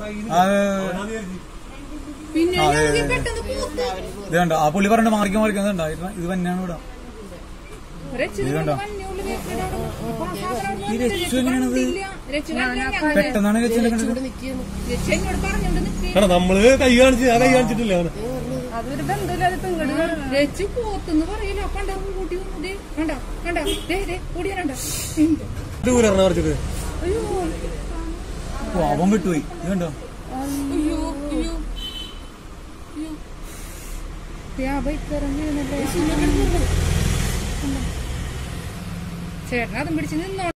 ആ, പിന്നെ ആ, അതെ, ഞങ്ങൾക്ക് അതെ. പെട്ടെന്ന് പൂത്ത് ഇത് കണ്ടോ ആ പുള്ളി പറഞ്ഞ മാറിക്കാൻ മാറിക്കാൻ കണ്ടോ ഇത് ഇത് തന്നെയാണ് ഇവിടെ രക്ഷിത ഇത് കണ്ടോ? മഞ്ഞുള്ളിൽ വെച്ചിട്ടാണ് അപ്പൊ ആ സാധനം അവിടെ ഈ വന്നിട്ട് രക്ഷ എങ്ങനെയാണത്? കണ്ടില്ല. രക്ഷ കണ്ടില്ല. ഞാൻ പെട്ടെന്നാണ് വെച്ചിട്ട് രക്ഷ എന്നോട് പറഞ്ഞോണ്ട് നിൽക്കുക കാരണം നമ്മള് കൈ കാണിച്ച് ആ കൈ കാണിച്ചിട്ടില്ല അവന് അതൊരു ബന്ധമില്ലാതെ ഇപ്പൊ ഇങ്ങോട്ട് രച്ചു പോത്തെന്ന് പറയില്ല കണ്ട കൂട്ടി വന്നത് കണ്ട കണ്ട ദേ ദേ കൂടിയ കണ്ട ദൂരം പറിച്ചിട്ട് അയ്യോ ഓ അവൻ വിട്ടുപോയി ഇത് കണ്ടോ അയ്യോ അയ്യോ അയ്യോ ദേ, ആ ബൈക്കാരൻ വീണല്ലേ ചേട്ടൻ അതും പിടിച്ച് നിന്നോ